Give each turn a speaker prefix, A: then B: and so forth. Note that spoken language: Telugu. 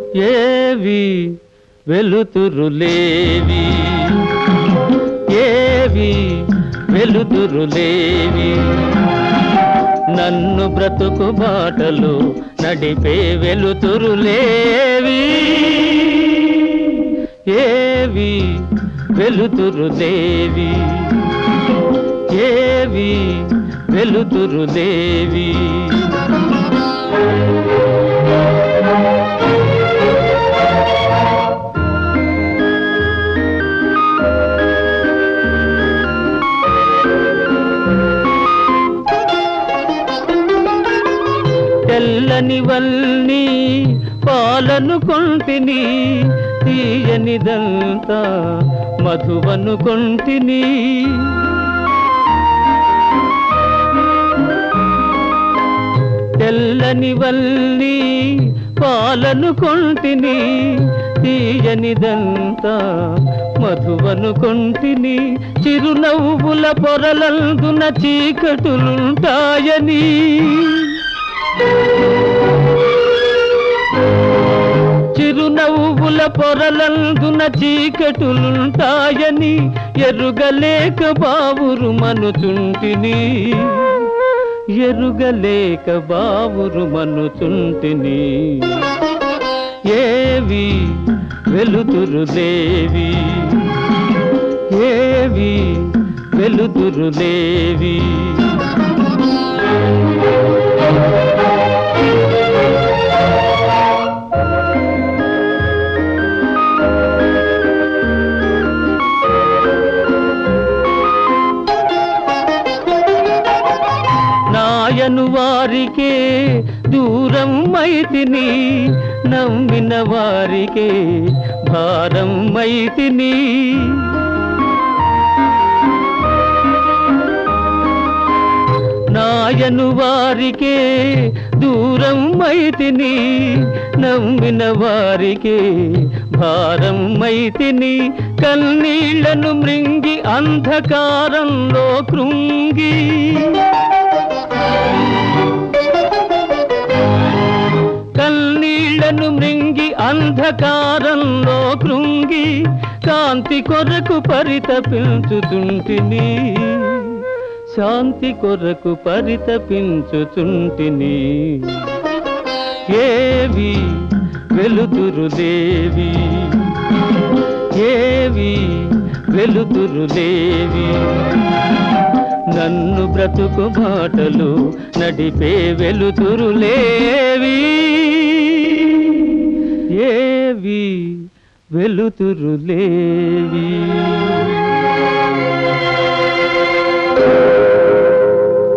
A: ఏవి వెలుతురులేవి ఏవి వెలుతురులేవి నన్ను బ్రతుకు బాటలు నడిపే వెలుతురులేవి ఏవి వెలుతురులేవి ఏవి వెలుతురులేవి తెల్లని వల్ని పాలను కొంటిని తీయనిదంతా మధువను కొంటిని తెల్లని వల్లి పాలను కొంటిని తీయనిదంతా మధువను కొంటిని చిరునవ్వుల పొరలందున చీకటులుంటాయని చిరునవ్వుల పొరలందున చీకటులుంటాయని ఎరుగలేక బావురు మనుచుంటిని ఎరుగలేక బావురు మనుచుంటిని ఏవి వెలుతురులేవి ఏవి వెలుతురులేవి నాయను వారికే దూరం మైతిని నమ్మిన వారికే భారం మైతిని నాయను వారికే దూరం మైతిని నమ్మిన వారికే భారం మైతిని కన్నీళ్లను మృంగి అంధకారంలో కృంగి కన్నీళ్లను మృంగి అంధకారంలో కృంగి కాంతి కొరకు పరితపించుతుంటిని శాంతి కొరకు పరితపించుచుంటిని ఏవి వెలుతురులేవి ఏవి వెలుతురులేవి నన్ను బ్రతుకు బాటలు నడిపే వెలుతురులేవి ఏవి వెలుతురులేవి